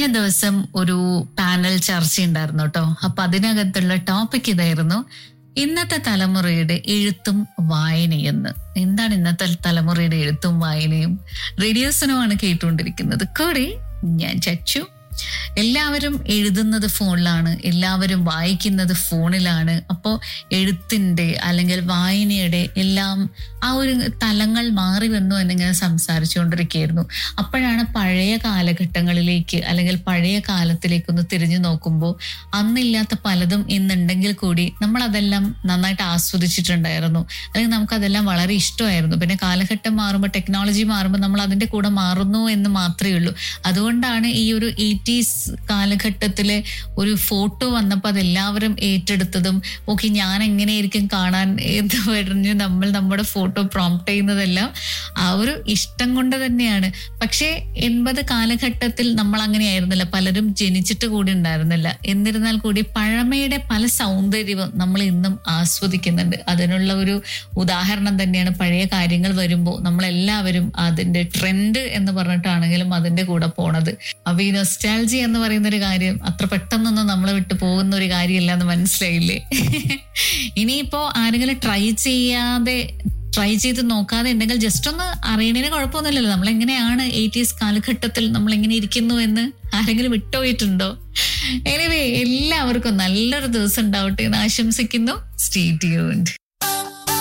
കഴിഞ്ഞ ദിവസം ഒരു പാനൽ ചർച്ച ഉണ്ടായിരുന്നു കേട്ടോ അപ്പൊ അതിനകത്തുള്ള ടോപ്പിക് ഇതായിരുന്നു ഇന്നത്തെ തലമുറയുടെ എഴുത്തും വായനയെന്ന് എന്താണ് ഇന്നത്തെ തലമുറയുടെ എഴുത്തും വായനയും റേഡിയോസിനുമാണ് കേട്ടുകൊണ്ടിരിക്കുന്നത് കൂടെ ഞാൻ ചച്ചു എല്ലാവരും എഴുതുന്നത് ഫോണിലാണ് എല്ലാവരും വായിക്കുന്നത് ഫോണിലാണ് അപ്പോൾ എഴുത്തിന്റെ അല്ലെങ്കിൽ വായനയുടെ എല്ലാം ആ ഒരു തലങ്ങൾ മാറി വന്നു എന്നിങ്ങനെ സംസാരിച്ചുകൊണ്ടിരിക്കുകയായിരുന്നു അപ്പോഴാണ് പഴയ കാലഘട്ടങ്ങളിലേക്ക് അല്ലെങ്കിൽ പഴയ കാലത്തിലേക്ക് ഒന്ന് തിരിഞ്ഞു നോക്കുമ്പോൾ അന്നില്ലാത്ത പലതും ഇന്നുണ്ടെങ്കിൽ കൂടി നമ്മൾ അതെല്ലാം നന്നായിട്ട് ആസ്വദിച്ചിട്ടുണ്ടായിരുന്നു അല്ലെങ്കിൽ നമുക്കതെല്ലാം വളരെ ഇഷ്ടമായിരുന്നു പിന്നെ കാലഘട്ടം മാറുമ്പോൾ ടെക്നോളജി മാറുമ്പോൾ നമ്മൾ അതിന്റെ കൂടെ മാറുന്നു എന്ന് മാത്രമേ ഉള്ളൂ അതുകൊണ്ടാണ് ഈ ഒരു എയ്റ്റീസ് കാലഘട്ടത്തിലെ ഒരു ഫോട്ടോ വന്നപ്പോൾ അതെല്ലാവരും ഏറ്റെടുത്തതും ഓക്കെ ഞാൻ എങ്ങനെയായിരിക്കും കാണാൻ എന്ന് പറഞ്ഞ് നമ്മൾ നമ്മുടെ ഫോട്ടോ പ്രോംപ്റ്റ് ചെയ്യുന്നതെല്ലാം ആ ഒരു ഇഷ്ടം കൊണ്ട് തന്നെയാണ് പക്ഷേ എൺപത് കാലഘട്ടത്തിൽ നമ്മൾ അങ്ങനെയായിരുന്നില്ല പലരും ജനിച്ചിട്ട് കൂടി ഉണ്ടായിരുന്നില്ല എന്നിരുന്നാൽ കൂടി പഴമയുടെ പല സൗന്ദര്യവും നമ്മൾ ഇന്നും ആസ്വദിക്കുന്നുണ്ട് അതിനുള്ള ഒരു ഉദാഹരണം തന്നെയാണ് പഴയ കാര്യങ്ങൾ വരുമ്പോൾ നമ്മളെല്ലാവരും അതിന്റെ ട്രെൻഡ് എന്ന് പറഞ്ഞിട്ടാണെങ്കിലും അതിന്റെ കൂടെ പോണത് അപ്പൊ ഈ നൊസ്റ്റാൾജി എന്ന് പറയുന്ന ഒരു കാര്യം അത്ര പെട്ടെന്നൊന്നും നമ്മളെ വിട്ടു പോകുന്ന ഒരു കാര്യമില്ല എന്ന് മനസ്സിലായില്ലേ ഇനിയിപ്പോ ആരെങ്കിലും ട്രൈ ചെയ്യാതെ ട്രൈ ചെയ്ത് നോക്കാതെ ഉണ്ടെങ്കിൽ ജസ്റ്റ് ഒന്ന് അറിയണതിന് കുഴപ്പമൊന്നുമില്ലല്ലോ നമ്മൾ എങ്ങനെയാണ് എയ്റ്റീസ് കാലഘട്ടത്തിൽ നമ്മൾ എങ്ങനെ ഇരിക്കുന്നു എന്ന് ആരെങ്കിലും വിട്ടുപോയിട്ടുണ്ടോ എനിവേ എല്ലാവർക്കും നല്ലൊരു ദിവസം ഉണ്ടാവട്ടെ എന്ന് ആശംസിക്കുന്നു സ്റ്റേ ട്യൂൺഡ്